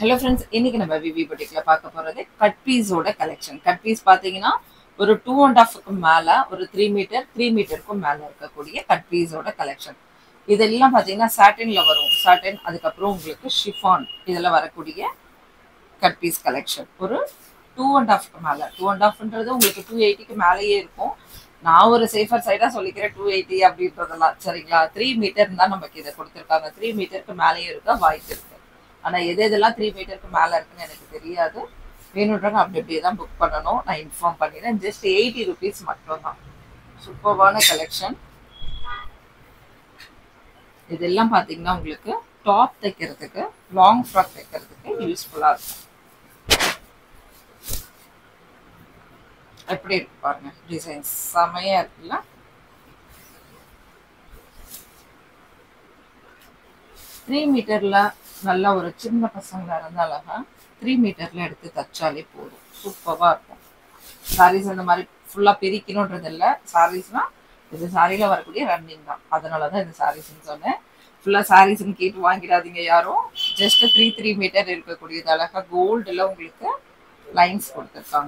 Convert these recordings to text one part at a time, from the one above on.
Hello friends இன்னைக்கு நம்ம விவி பொட்டிக்ல பார்க்க போறது கட் பீஸோட கலெக்ஷன் கட் பீஸ் பார்த்தீங்கன்னா ஒரு டூ அண்ட் ஹாஃப்க்கு மேலே ஒரு த்ரீ மீட்டர் த்ரீ மீட்டருக்கும் மேலே இருக்கக்கூடிய கட் பீஸோட கலெக்ஷன் இதெல்லாம் பார்த்தீங்கன்னா சாட்டின்ல வரும் சாட்டின் அதுக்கப்புறம் உங்களுக்கு ஷிஃபான் இதில் வரக்கூடிய கட் பீஸ் கலெக்ஷன் ஒரு டூ அண்ட் ஹாஃப்க்கு மேலே டூ அண்ட் ஹாஃப்ன்றது உங்களுக்கு டூ எயிட்டிக்கு மேலேயே இருக்கும் நான் ஒரு சேஃபர் சைடாக சொல்லிக்கிறேன் டூ எயிட்டி அப்படின்றதெல்லாம் சரிங்களா த்ரீ மீட்டர் தான் நமக்கு இதை கொடுத்துருக்காங்க த்ரீ மீட்டருக்கு மேலேயே இருக்க வாய்ப்பு இருக்கு ஆனால் எது எதெல்லாம் த்ரீ மீட்டருக்கு மேலே இருக்குன்னு எனக்கு தெரியாது வேணுன்றவங்க அப்படி அப்படியே தான் புக் பண்ணணும் நான் இன்ஃபார்ம் பண்ணிடுறேன் ஜஸ்ட் எயிட்டி ருபீஸ் மட்டும்தான் சூப்பர்வான கலெக்ஷன் இதெல்லாம் பார்த்தீங்கன்னா உங்களுக்கு டாப் தைக்கிறதுக்கு லாங் ஃப்ராக் தைக்கிறதுக்கு யூஸ்ஃபுல்லாக இருக்கும் எப்படி இருக்கு பாருங்க டிசைன் செமையா இருக்குல்ல த்ரீ மீட்டர்ல நல்லா ஒரு சின்ன பசங்களா இருந்தா அழகா த்ரீ மீட்டர்ல எடுத்து தச்சாலே போதும் சூப்பரா இருக்கும் சாரீஸ் அந்த மாதிரி ஃபுல்லா பிரிக்கணுன்றது இல்லை சாரீஸ்னா இது சாரியில வரக்கூடிய ரன்னிங் தான் அதனாலதான் இந்த சாரீஸ்ன்னு சொன்னேன் ஃபுல்லா சாரீஸ்ன்னு கேட்டு வாங்கிடாதீங்க யாரும் ஜஸ்ட் த்ரீ த்ரீ மீட்டர் இருக்கக்கூடியது அழகா கோல்டுல உங்களுக்கு லைன்ஸ் கொடுத்துருக்காங்க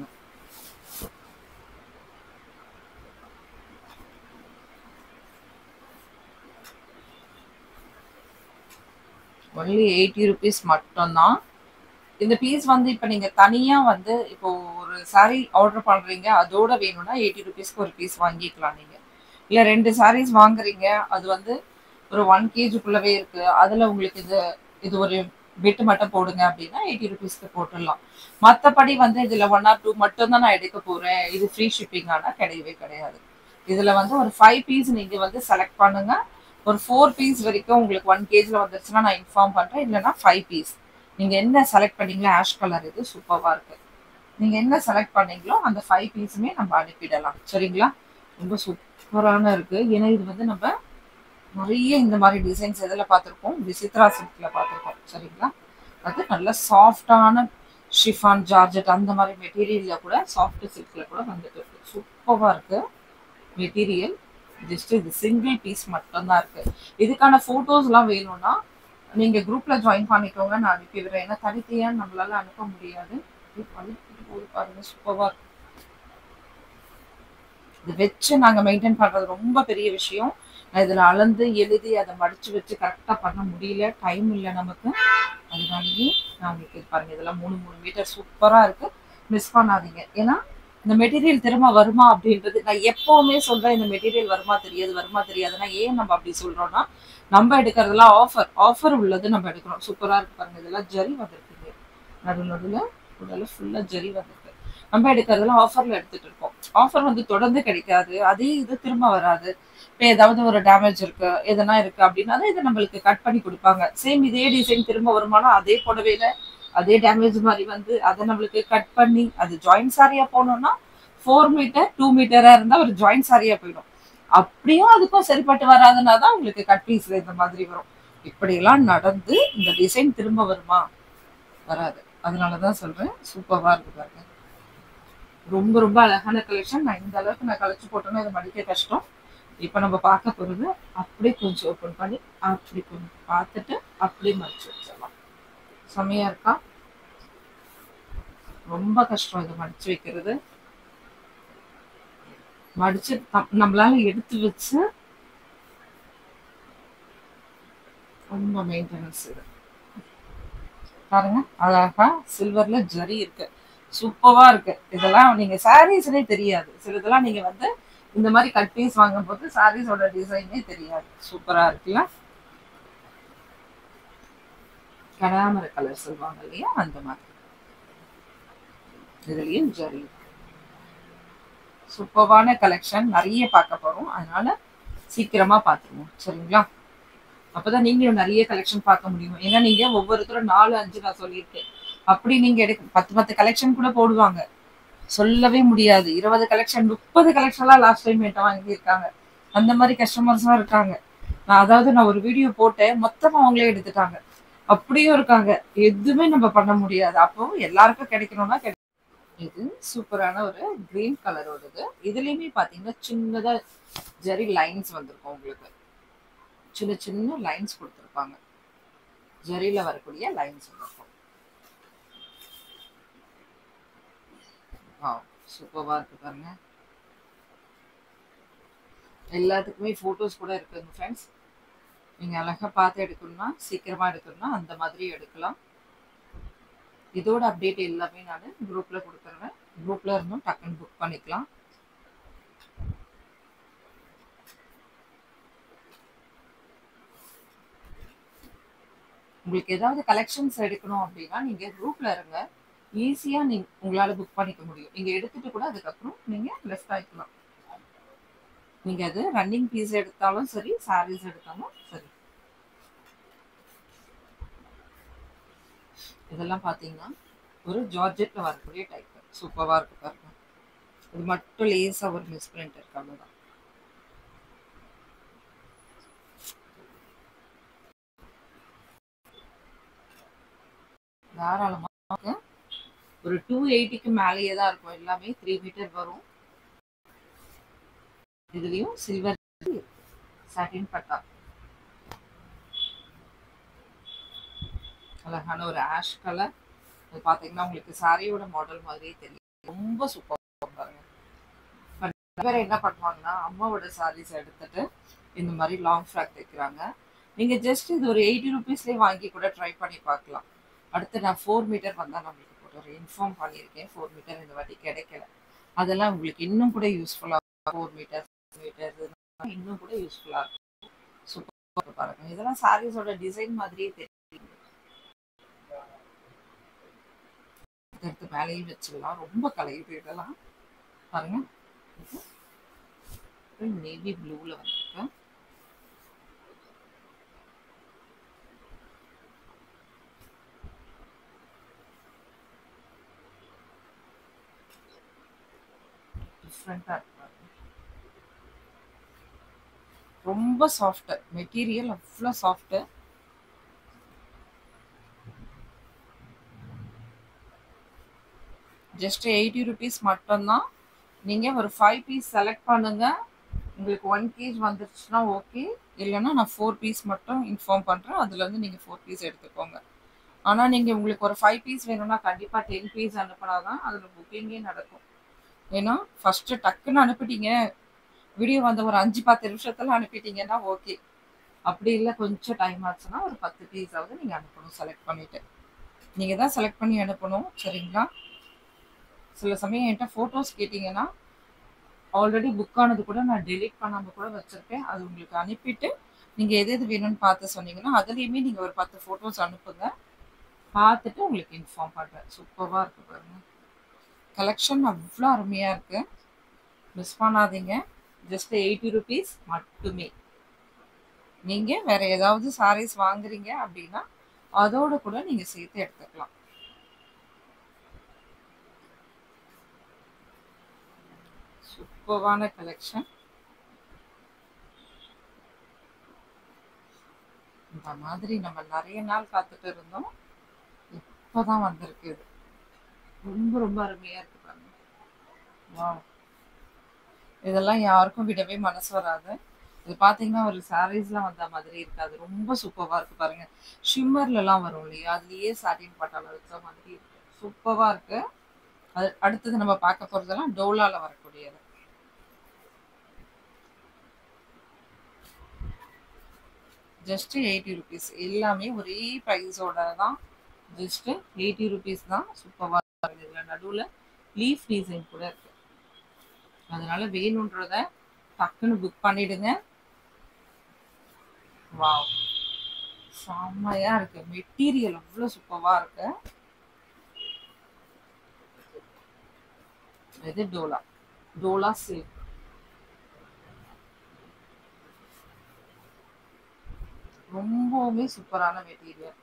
ஒன்லி எயிட்டி ருபீஸ் மட்டும்தான் இந்த பீஸ் வந்து இப்போ நீங்கள் தனியாக வந்து இப்போ ஒரு சாரீ ஆர்டர் பண்ணுறீங்க அதோட வேணும்னா எயிட்டி ருபீஸ்க்கு ஒரு பீஸ் வாங்கிக்கலாம் நீங்கள் இல்லை ரெண்டு சாரீஸ் வாங்குறீங்க அது வந்து ஒரு ஒன் கேஜிக்குள்ளவே இருக்கு அதில் உங்களுக்கு இது இது ஒரு பிட்டு மட்டும் போடுங்க அப்படின்னா எயிட்டி ருபீஸ்க்கு போட்டுடலாம் மற்றபடி வந்து இதில் ஒன் ஆர் டூ மட்டும் தான் நான் எடுக்க போகிறேன் இது ஃப்ரீ ஷிப்பிங் ஆனால் கிடையவே கிடையாது இதில் வந்து ஒரு ஃபைவ் பீஸ் நீங்கள் வந்து செலக்ட் பண்ணுங்க ஒரு ஃபோர் பீஸ் வரைக்கும் உங்களுக்கு ஒன் கேஜில் வந்துருச்சுன்னா நான் இன்ஃபார்ம் பண்ணுறேன் இல்லைன்னா ஃபைவ் பீஸ் நீங்கள் என்ன செலக்ட் பண்ணீங்களோ ஆஷ் கலர் இது சூப்பராக இருக்குது நீங்கள் என்ன செலக்ட் பண்ணீங்களோ அந்த ஃபைவ் பீஸுமே நம்ம அனுப்பிடலாம் சரிங்களா ரொம்ப சூப்பரான இருக்குது ஏன்னா இது வந்து நம்ம நிறைய இந்த மாதிரி டிசைன்ஸ் எதில் பார்த்துருக்கோம் விசித்ரா சில்கில் பார்த்துருக்கோம் சரிங்களா அது நல்ல சாஃப்டான ஷிஃபான் ஜார்ஜெட் அந்த மாதிரி மெட்டீரியலில் கூட சாஃப்ட் சில்கில் கூட வந்துட்டு இருக்கு சூப்பராக இருக்குது மெட்டீரியல் ஜஸ்ட் இது சிங்கிள் பீஸ் மட்டும்தான் இருக்கு இதுக்கான ஃபோட்டோஸ்லாம் வேணும்னா நீங்கள் குரூப்பில் ஜாயின் பண்ணிக்கோங்க நான் அனுப்பி விடுறேன் ஏன்னா தனித்தனியாக நம்மளால அனுப்ப முடியாது பாருங்க சூப்பராக இருக்கு இது வச்சு நாங்கள் மெயின்டைன் பண்ணுறது ரொம்ப பெரிய விஷயம் நான் இதில் அளந்து எழுதி அதை மடிச்சு வச்சு கரெக்டாக பண்ண முடியல டைம் இல்லை நமக்கு அதனாலேயே நான் உங்களுக்கு இது பாருங்க இதெல்லாம் மூணு மூணு மீட்டர் சூப்பராக இருக்கு மிஸ் பண்ணாதீங்க ஏன்னா இந்த மெட்டீரியல் திரும்ப வருமா அப்படின்றது நான் எப்பவுமே சொல்றேன் இந்த மெட்டீரியல் வருமா தெரியாது வருமா தெரியாதுன்னா ஏன் நம்ம அப்படி சொல்றோம்னா நம்ம எடுக்கிறதுலாம் ஆஃபர் ஆஃபர் உள்ளது நம்ம எடுக்கிறோம் சூப்பரா இருக்கு பாருங்க இதெல்லாம் ஜரி வந்திருக்குது நடு நடுவில் உடல ஃபுல்லா ஜரி வந்திருக்கு நம்ம எடுக்கிறதெல்லாம் ஆஃபர்ல எடுத்துட்டு இருக்கோம் ஆஃபர் வந்து தொடர்ந்து கிடைக்காது அதே இது திரும்ப வராது இப்போ ஏதாவது ஒரு டேமேஜ் இருக்கு எதனா இருக்கு அப்படின்னா இதை நம்மளுக்கு கட் பண்ணி கொடுப்பாங்க சேம் இதே டிசைன் திரும்ப வருமானம் அதே புடவையில அதே டேமேஜ் மாதிரி வந்து அதை நம்மளுக்கு கட் பண்ணி அது ஜாயிண்ட் சாரியா போனோம்னா ஃபோர் மீட்டர் டூ மீட்டரா இருந்தா ஒரு ஜாயிண்ட் சாரியா போயிடும் அப்படியும் அதுக்கும் சரிப்பட்டு வராதுன்னா தான் உங்களுக்கு கட் பீஸ்ல இந்த மாதிரி வரும் இப்படியெல்லாம் நடந்து இந்த டிசைன் திரும்ப வருமா வராது அதனாலதான் சொல்றேன் சூப்பரா இருக்கு பாருங்க ரொம்ப ரொம்ப அழகான கலெக்ஷன் நான் இந்த அளவுக்கு நான் கழிச்சு போட்டோன்னா இதை மடிக்க கஷ்டம் இப்போ நம்ம பார்க்க போறது அப்படியே கொஞ்சம் ஓப்பன் பண்ணி அப்படி கொஞ்சம் பார்த்துட்டு அப்படியே மடிச்சு வச்சிடலாம் செமையா இருக்கா ரொம்ப கஷ்டம் இது மடிச்சு வைக்கிறது மடிச்சு நம்மளால எடுத்து வச்சு ரொம்ப மெயின்டெனன்ஸ் இது பாருங்க அழகா சில்வர்ல ஜரி இருக்கு சூப்பரா இருக்கு இதெல்லாம் நீங்க சாரீஸ்னே தெரியாது சிலதெல்லாம் நீங்க வந்து இந்த மாதிரி கட் பீஸ் வாங்கும் போது சாரீஸோட டிசைனே தெரியாது சூப்பரா இருக்குல்ல கடாமர கலர் சொல்லுவாங்க இல்லையா அந்த மாதிரி இதுலயும் ஜரி சூப்பர்வான கலெக்ஷன் நிறைய பார்க்க போறோம் அதனால சீக்கிரமா பார்த்துருவோம் சரிங்களா அப்பதான் நீங்களும் நிறைய கலெக்ஷன் பார்க்க முடியும் ஏன்னா நீங்க ஒவ்வொருத்தரும் நாலு அஞ்சு நான் சொல்லியிருக்கேன் அப்படி நீங்க எடுக்க பத்து பத்து கலெக்ஷன் கூட போடுவாங்க சொல்லவே முடியாது இருபது கலெக்ஷன் முப்பது கலெக்ஷன்லாம் லாஸ்ட் டைம் என்கிட்ட வாங்கியிருக்காங்க அந்த மாதிரி கஸ்டமர்ஸும் இருக்காங்க நான் அதாவது நான் ஒரு வீடியோ போட்டேன் மொத்தமா அவங்களே எடுத்துட்டாங்க அப்படியும் இருக்காங்க எதுவுமே நம்ம பண்ண முடியாது அப்போ எல்லாருக்கும் கிடைக்கணும்னா கிடைக்கும் இது சூப்பரான ஒரு கிரீன் கலரோடது இதுலயுமே பாத்தீங்கன்னா சின்னதா ஜெரி லைன்ஸ் வந்திருக்கும் உங்களுக்கு சின்ன சின்ன லைன்ஸ் கொடுத்துருப்பாங்க ஜரியில வரக்கூடிய லைன்ஸ் வந்திருக்கும் வாவ்! சூப்பர்வா இருக்கு பாருங்க. எல்லாத்துக்குமே ஃபோட்டோஸ் கூட இருக்குங்க ஃப்ரெண்ட்ஸ். நீங்க அழகா பார்த்து எடுக்கணும்னா, சீக்கிரமா எடுக்கணும்னா, அந்த மாதிரி எடுக்கலாம். இதோட அப்டேட் எல்லாமே நானு குரூப்ல குடுத்துருவேன். குரூப்ல இருந்தும் டக்குன்னு புக் பண்ணிக்கலாம். உங்களுக்கு ஏதாவது கலெக்ஷன்ஸ் எடுக்கணும் அப்டின்னா, நீங்க குரூப்ல இருங்க. ஈஸியா நீங் உங்களால புக் பண்ணிக்க முடியும். நீங்க எடுத்துட்டு கூட அதுக்கப்புறம் நீங்க லெஃப்ட் ஆயிக்கலாம். நீங்க அது ரன்னிங் பீஸ் எடுத்தாலும் சரி, சாரீஸ் எடுத்தாலும் சரி. இதெல்லாம் பார்த்தீங்கன்னா, ஒரு ஜார்ஜெட்ல வரக்கூடிய டைப். சூப்பர்வா இருக்கு பாருங்க. இது மட்டும் லேசா ஒரு மிஸ் பிரிண்ட் இருக்கு அவ்வளோதான். தாராளமா ஒரு 280க்கு மேலேயே தான் இருக்கும். எல்லாமே 3 மீட்டர் வரும். இதுலயும் சில்வர் சாட்டின் பட்டா. அழகான ஒரு ஆஷ் கலர். இது பார்த்தீங்கன்னா, உங்களுக்கு சாரியோட மாடல் மாதிரியே தெரியும். ரொம்ப சூப்பரா பாருங்க. பட் வேற என்ன பண்ணுவாங்கன்னா, அம்மாவோட சாரீஸ் எடுத்துட்டு இந்த மாரி லாங் ஃப்ராக் தைக்கிறாங்க. நீங்க ஜஸ்ட் இது ஒரு 80 ரூபீஸ்லயே வாங்கி கூட ட்ரை பண்ணி பார்க்கலாம். அடுத்து நான் 4 மீட்டர் வந்தா நான் உங்களுக்கு ஒரு இன்ஃபார்ம் பண்ணியிருக்கேன். 4 மீட்டர் இந்த வாட்டி கிடைக்கல. அதெல்லாம் உங்களுக்கு இன்னும் கூட யூஸ்ஃபுல்லா 4 மீட்டர், 6 மீட்டர் இன்னும் கூட யூஸ்ஃபுல்லா இருக்கும். சூப்பரா பாருங்க. இதெல்லாம் சாரீஸோட டிசைன் மாதிரியே தெரியும். எடுத்து மேலேயும் வச்சிடலாம். ரொம்ப கலையுது இதெல்லாம். பாருங்க. இது நேவி ப்ளூல வந்திருக்கு. டிஃப்ரெண்ட்டா இருக்கு பாருங்க. ரொம்ப சாஃப்ட். மெட்டீரியல் அவ்ளோ சாஃப்ட். ஜஸ்ட் 80 ரூபீஸ் மட்டும் தான். நீங்க ஒரு 5 பீஸ் செலக்ட் பண்ணுங்க. உங்களுக்கு 1 கேஜ் வந்துருச்சுன்னா ஓகே. இல்லன்னா நான் 4 பீஸ் மட்டும் இன்ஃபார்ம் பண்றேன். அதுலருந்து நீங்க 4 பீஸ் எடுத்துக்கோங்க. ஆனா நீங்க உங்களுக்கு ஒரு 5 பீஸ் வேணும்னா கண்டிப்பா 10 பீஸ் அனுப்புனா தான் அதுல புக்கிங்கே நடக்கும். ஏன்னா, ஃபர்ஸ்ட்டு டக்குன்னு அனுப்பிட்டீங்க. வீடியோ வந்த ஒரு 5, 10 நிமிஷத்துல அனுப்பிட்டீங்கன்னா ஓகே. அப்படி இல்ல கொஞ்சம் டைம் ஆச்சுன்னா ஒரு 10 பீஸாவது நீங்க அனுப்பணும் செலக்ட் பண்ணிட்டு. நீங்க தான் செலக்ட் பண்ணி அனுப்பணும். சரிங்களா? சில சமயம் என்ட்ட ஃபோட்டோஸ் கேட்டீங்கன்னா, ஆல்ரெடி புக் ஆனது கூட நான் டெலீட் பண்ணாம கூட வச்சிருப்பேன். அது உங்களுக்கு அனுப்பிட்டு, நீங்க எது எது வேணும்னு பார்த்து சொன்னீங்கன்னா, அதுலயுமே நீங்க ஒரு 10 ஃபோட்டோஸ் அனுப்புங்க. பார்த்துட்டு உங்களுக்கு இன்ஃபார்ம் பண்றேன். சூப்பர்வா இருக்கு பாருங்க. கலெக்ஷன் அவ்ளோ அருமையா இருக்கு. மிஸ் பண்ணாதீங்க. ஜஸ்ட் 80 ரூபீஸ் மட்டுமே. நீங்க வேற ஏதாவது சாரீஸ் வாங்குறீங்க அப்படின்னா, அதோட கூட நீங்க சேர்த்து எடுத்துக்கலாம். சூப்பர்வான கலெக்ஷன். இந்த மாதிரி நம்ம நெறைய நாள் காத்துட்டு இருந்தோம். இப்பதான் வந்திருக்கு இது. ரொம்ப ரொம்ப அருமையா இருக்கு பாருங்க. வாவ்! இதெல்லாம் யாருக்கும் விடவே மனசு வராது. இது பார்த்தீங்கன்னா, ஒரு சாரீஸ்ல வந்த மாதிரி இருக்காது. ரொம்ப சூப்பர்வா இருக்கு பாருங்க. ஷிம்மர்லலாம் வரும் இல்லையா? அதுலயே சாட்டின் பட்டால வச்ச மாதிரி இருக்கு. சூப்பர்வா இருக்கு. அது அடுத்தது நம்ம பார்க்க போறதெல்லாம் டோலால வரக்கூடியது. Just 80 rupees. எல்லாமே ஒரே பிரைஸோட தான். ஜஸ்ட் 80 ரூபீஸ் தான். சூப்பர்வா இருக்கு. இதுல நடுவுல லீஃப் டிசைன் கூட இருக்கு. அதனால வேணுன்றத டக்குன்னு புக் பண்ணிடுங்க. வாவ்! செம்மையா இருக்கு. மெட்டீரியல் அவ்ளோ சூப்பர்வா இருக்கு. இது டோலா. டோலா சில்க். ரொம்பவுமே சூப்பரான மெட்டீரியல்.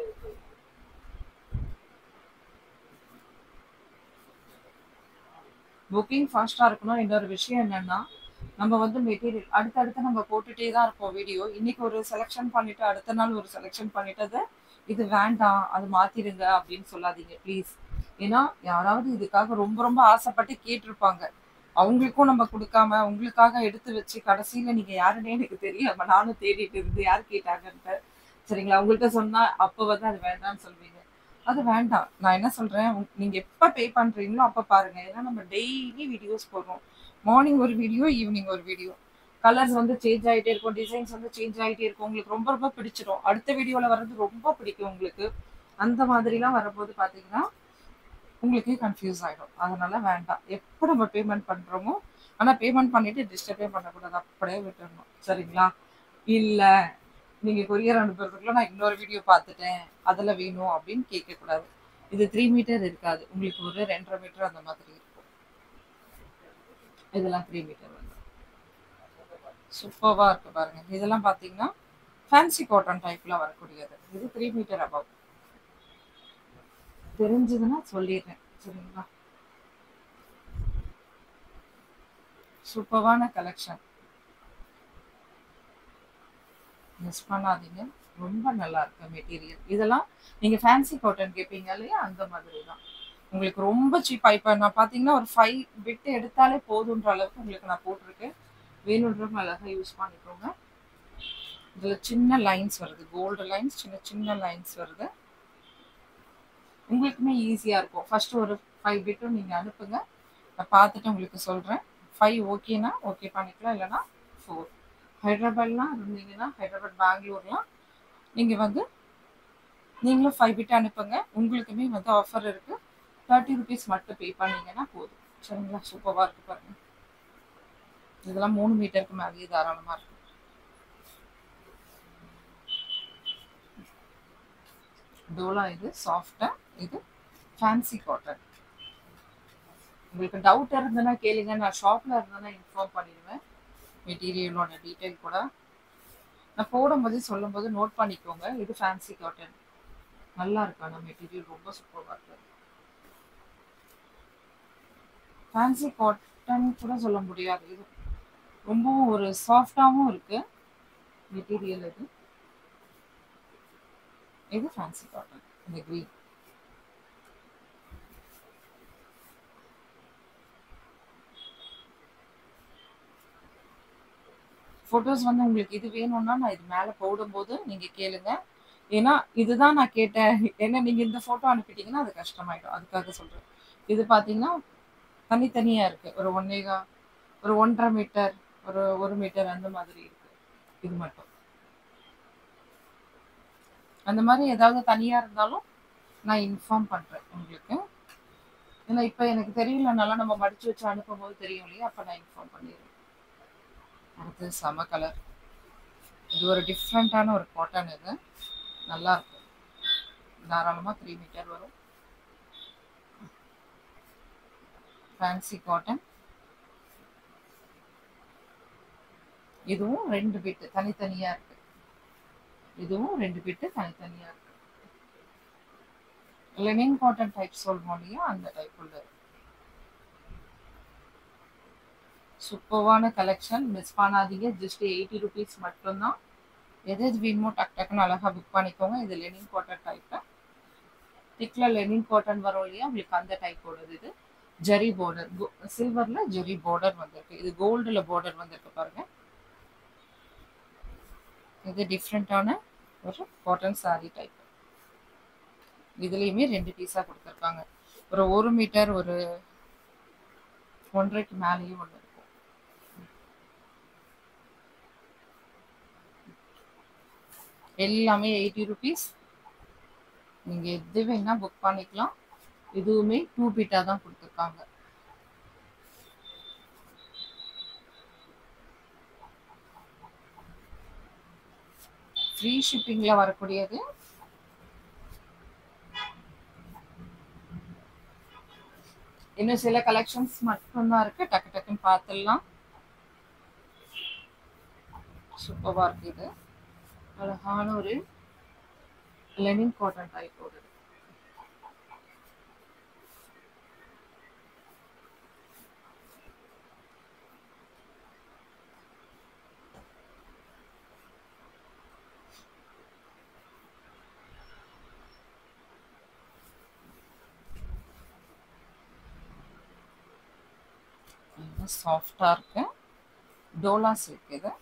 புக்கிங் ஃபாஸ்ட்டா இருக்கணும். இன்னொரு விஷயம் என்னன்னா, நம்ம வந்து மெட்டீரியல் அடுத்தடுத்து நம்ம போட்டுட்டே தான் இருப்போம் வீடியோ. இன்னைக்கு ஒரு செலக்ஷன் பண்ணிட்டு, அடுத்த நாள் ஒரு செலக்ஷன் பண்ணிட்டு அத இது வேண்டாம். அது மாத்திருங்க அப்படின்னு சொல்லாதீங்க ப்ளீஸ். ஏன்னா, யாராவது இதுக்காக ரொம்ப ரொம்ப ஆசைப்பட்டு கேட்டிருப்பாங்க. அவங்களுக்கும் நம்ம குடுக்காம, உங்களுக்காக எடுத்து வச்சு கடைசியில நீங்க யாருன்னே எனக்கு தெரியாம நானும் தேடிட்டு இருந்து யார் கேட்டாங்கன்ட்டு. சரிங்களா? உங்கள்ட்ட சொன்னா அப்ப வந்து அது வேண்டான்னு சொல்வீங்க. அது வேண்டாம் நான் என்ன சொல்றேன் உங்க- நீங்க எப்ப பே பண்றீங்களோ அப்ப பாருங்க ஏன்னா நம்ம டெய்லி வீடியோஸ் போடுறோம் மார்னிங் ஒரு வீடியோ ஈவினிங் ஒரு வீடியோ கலர்ஸ் வந்து சேஞ்ச் ஆகிட்டே இருக்கும் டிசைன்ஸ் வந்து சேஞ்ச் ஆகிட்டே இருக்கும் உங்களுக்கு ரொம்ப ரொம்ப பிடிச்சிடும் அடுத்த வீடியோவில் வர்றது ரொம்ப பிடிக்கும் உங்களுக்கு அந்த மாதிரிலாம் வரும்போது பார்த்தீங்கன்னா உங்களுக்கே கன்ஃபியூஸ் ஆகிடும் அதனால வேண்டாம் எப்போ நம்ம பேமெண்ட் பண்ணுறோமோ ஆனால் பேமெண்ட் பண்ணிட்டு டிஸ்டர்பே பண்ணக்கூடாது அப்படியே விட்டுறணும் சரிங்களா இல்லை நீங்கள் கொரியர் அனுப்புறதுக்குள்ள நான் இன்னொரு வீடியோ பார்த்துட்டேன் அதில் வேணும் அப்படின்னு கேட்கக்கூடாது இது த்ரீ மீட்டர் இருக்காது உங்களுக்கு ஒரு ரெண்டரை மீட்டர் அந்த மாதிரி இருக்கும் இதெல்லாம் த்ரீ மீட்டர் வந்து சூப்பராக இருக்கு பாருங்க இதெல்லாம் பார்த்தீங்கன்னா ஃபேன்சி காட்டன் டைப்ல வரக்கூடியது இது த்ரீ மீட்டர் அபவ் தெரிஞ்சதுன்னா சொல்லிடுறேன் சரிங்களா சூப்பரான கலெக்ஷன் மிஸ் பண்ணாதீங்க ரொம்ப நல்லா இருக்கு மெட்டீரியல் இதெல்லாம் நீங்க ஃபேன்சி காட்டன் கேட்பீங்க இல்லையா அந்த மாதிரி தான் உங்களுக்கு ரொம்ப சீப்பா இப்போ நான் பார்த்தீங்கன்னா ஒரு ஃபைவ் பிட் எடுத்தாலே போதுன்ற அளவுக்கு உங்களுக்கு நான் போட்டிருக்கேன் வேணுன்றவங்க அழகா யூஸ் பண்ணிக்கோங்க இதுல சின்ன லைன்ஸ் வருது கோல்டு லைன்ஸ் சின்ன சின்ன லைன்ஸ் வருது உங்களுக்குமே ஈஸியா இருக்கும் ஃபர்ஸ்ட் ஒரு ஃபைவ் பிட்டும் நீங்க அனுப்புங்க நான் பார்த்துட்டு உங்களுக்கு சொல்றேன் ஃபைவ் ஓகேனா ஓகே பண்ணிக்கலாம் இல்லைன்னா ஃபோர் ஹைதராபாத்லாம் இருந்தீங்கன்னா ஹைதராபாத் பெங்களூர்லாம் நீங்க வந்து நீங்களும் ஃபைவ் பிட் அனுப்புங்க உங்களுக்குமே வந்து ஆஃபர் இருக்கு தேர்ட்டி ருபீஸ் மட்டும் பே பண்ணீங்கன்னா போதும் சரிங்களா சூப்பராக இருக்கு பாருங்க இதெல்லாம் மூணு மீட்டருக்கு மேலேயே தாராளமா இருக்கு டோலா இது சாஃப்டா இது ஃபேன்சி காட்டன் உங்களுக்கு டவுட் இருந்ததுன்னா கேளுங்க நான் ஷாப்ல இருந்தேன்னா இன்ஃபார்ம் பண்ணிடுவேன் மெட்டீரியலோட டீட்டெயில் கூட நான் போடும்போது சொல்லும்போது நோட் பண்ணிக்கோங்க இது ஃபேன்சி காட்டன் நல்லா இருக்கு ஆனால் மெட்டீரியல் ரொம்ப சூப்பராக இருக்கு ஃபேன்சி காட்டன் கூட சொல்ல முடியாது இது ரொம்பவும் ஒரு சாஃப்டாகவும் இருக்கு மெட்டீரியல் இது இது ஃபேன்சி காட்டன் இந்த க்ரீன் ஃபோட்டோஸ் வந்து உங்களுக்கு இது வேணும்னா நான் இது மேலே போடும்போது நீங்கள் கேளுங்க ஏன்னா இதுதான் நான் கேட்டேன் ஏன்னா நீங்கள் இந்த ஃபோட்டோ அனுப்பிட்டீங்கன்னா அது கஷ்டமாயிடும் அதுக்காக சொல்கிறேன் இது பார்த்தீங்கன்னா தனித்தனியாக இருக்குது ஒரு ஒன்னேகா ஒரு ஒன்றரை மீட்டர் ஒரு ஒரு மீட்டர் அந்த மாதிரி இருக்கு இது மட்டும் அந்த மாதிரி ஏதாவது தனியாக இருந்தாலும் நான் இன்ஃபார்ம் பண்ணுறேன் உங்களுக்கு ஏன்னா இப்போ எனக்கு தெரியலனால நம்ம மடிச்சு வச்சு அனுப்பும்போது தெரியும் இல்லையா அப்போ நான் இன்ஃபார்ம் பண்ணிடுறேன் அடுத்து செம கலர் இது ஒரு டிஃப்ரெண்ட்டான ஒரு காட்டன் இது நல்லா இருக்கும் தாராளமாக த்ரீ மீட்டர் வரும் ஃபேன்சி காட்டன் இதுவும் ரெண்டு பிட்டு தனித்தனியா இருக்கு இதுவும் ரெண்டு பிட்டு தனித்தனியா இருக்கு லெனின் காட்டன் டைப் சொல்வோம் இல்லையா அந்த டைப் உள்ள சூப்பர்வான கலெக்ஷன் மிஸ் பண்ணாதீங்க ஜஸ்ட் எயிட்டி ருபீஸ் மட்டும்தான் எது எது வேணுமோ டக் டக்குன்னு அழகாக புக் பண்ணிக்கோங்க இது லெனின் காட்டன் டைப்பு திக்கில் லெனின் காட்டன் வரும் இல்லையா உங்களுக்கு அந்த டைப்போடது இது ஜெரி பார்டர் சில்வர்ல ஜெரி பார்டர் வந்திருக்கு இது கோல்டுல பார்டர் வந்திருக்கு பாருங்க இது டிஃப்ரெண்டான ஒரு காட்டன் saree டைப் இதுலயுமே ரெண்டு பீஸா கொடுத்துருக்காங்க ஒரு ஒரு மீட்டர் ஒரு ஒன்றரைக்கு மேலேயும் ஒன்று இருக்கும் எல்லாமே எயிட்டி ருபீஸ் நீங்க எது வேணா புக் பண்ணிக்கலாம் இதுவுமே டூ பீட்டா தான் கொடுத்துருக்காங்க ஃப்ரீ ஷிப்பிங்ல வரக்கூடியது இன்னும் சில கலெக்ஷன்ஸ் மட்டும்தான் இருக்கு டக்கு டக்குன்னு பார்த்துடலாம் சூப்பரா இருக்கு இது அழகான ஒரு லெனின் காட்டன் டைப் ஒரு ரொம்ப சாஃப்டா இருக்கு டோலா சில்க் இது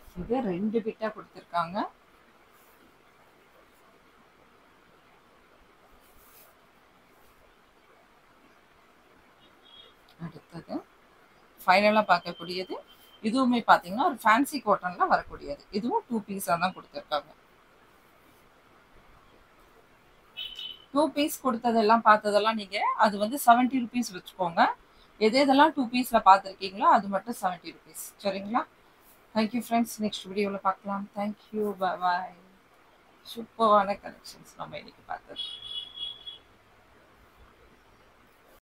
இது ரெண்டு பிட்டா கொடுத்துருக்காங்க அடுத்தது ஃபைனலாக பார்க்கக்கூடியது இதுவுமே பார்த்தீங்கன்னா ஒரு ஃபேன்சி காட்டனில் வரக்கூடியது இதுவும் டூ பீஸாக தான் கொடுத்துருக்காங்க டூ பீஸ் கொடுத்ததெல்லாம் பார்த்ததெல்லாம் நீங்கள் அது வந்து செவன்ட்டி ருபீஸ் வச்சுக்கோங்க எது எதெல்லாம் டூ பீஸில் பார்த்துருக்கீங்களோ அது மட்டும் செவன்ட்டி ருபீஸ் சரிங்களா தேங்க்யூ ஃப்ரெண்ட்ஸ் நெக்ஸ்ட் வீடியோவில் பார்க்கலாம் தேங்க்யூ பாய் சூப்பரான கலெக்ஷன்ஸ் நம்ம இன்னைக்கு பார்த்தது